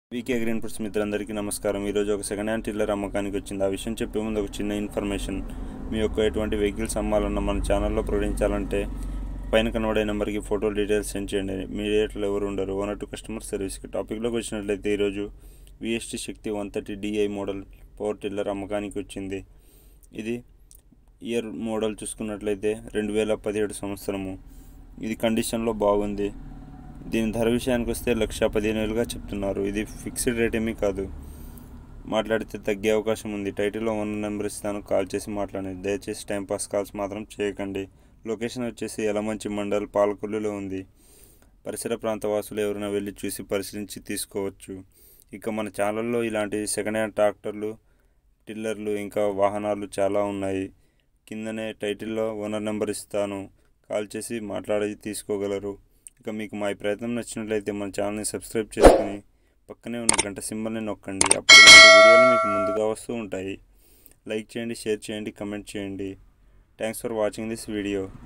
వీకే green foods మిత్రులందరికీ నమస్కారం ఈరోజు ఒక సెకండ్ హ్యాండ్ టిల్లర్ అమ్మకానికి వచ్చింది ఆ విషయం చెప్పే ముందు ఒక చిన్న ఇన్ఫర్మేషన్ మీ యొక్క ఎటువంటి వెహికల్స్ అమ్మాలన్నా మన ఛానల్లో ప్రకటించాలంటే పైన కనబడే నెంబర్కి ఫోటో డీటెయిల్స్ సెండ్ చేయండి మీడియేట్లో ఎవరు ఉండరు ఓనర్ టు కస్టమర్ సర్వీస్కి టాపిక్లోకి వచ్చినట్లయితే ఈరోజు VST Shakti one thirty DI model power tiller అమ్మకానికి వచ్చింది ఇది ఇయర్ మోడల్ చూసుకున్నట్లయితే రెండు వేల పదిహేడు సంవత్సరము ఇది కండిషన్లో బాగుంది దీని ధర విషయానికి వస్తే లక్ష పదిహేను వేలుగా చెప్తున్నారు ఇది ఫిక్స్డ్ రేట్ ఏమీ కాదు మాట్లాడితే తగ్గే అవకాశం ఉంది టైటిల్లో వన్ నెంబర్ ఇస్తాను కాల్ చేసి మాట్లాడండి దయచేసి టైంపాస్ కాల్స్ మాత్రం చేయకండి లొకేషన్ వచ్చేసి యలమంచి మండల్ పాలకొల్లులో ఉంది పరిసర ప్రాంత వాసులు ఎవరైనా వెళ్ళి చూసి పరిశీలించి తీసుకోవచ్చు ఇక మన ఛానల్లో ఇలాంటి సెకండ్ హ్యాండ్ ట్రాక్టర్లు టిల్లర్లు ఇంకా వాహనాలు చాలా ఉన్నాయి కిందనే టైటిల్లో ఓనర్ నెంబర్ ఇస్తాను కాల్ చేసి మాట్లాడి తీసుకోగలరు ఇక మీకు మా ఈ ప్రయత్నం నచ్చినట్లయితే మన ఛానల్ని సబ్స్క్రైబ్ చేసుకుని పక్కనే ఉన్న గంట సింబల్ని నొక్కండి అప్పుడు ఇలాంటి వీడియోలు మీకు ముందుగా వస్తూ ఉంటాయి లైక్ చేయండి షేర్ చేయండి కమెంట్ చేయండి thanks for watching this video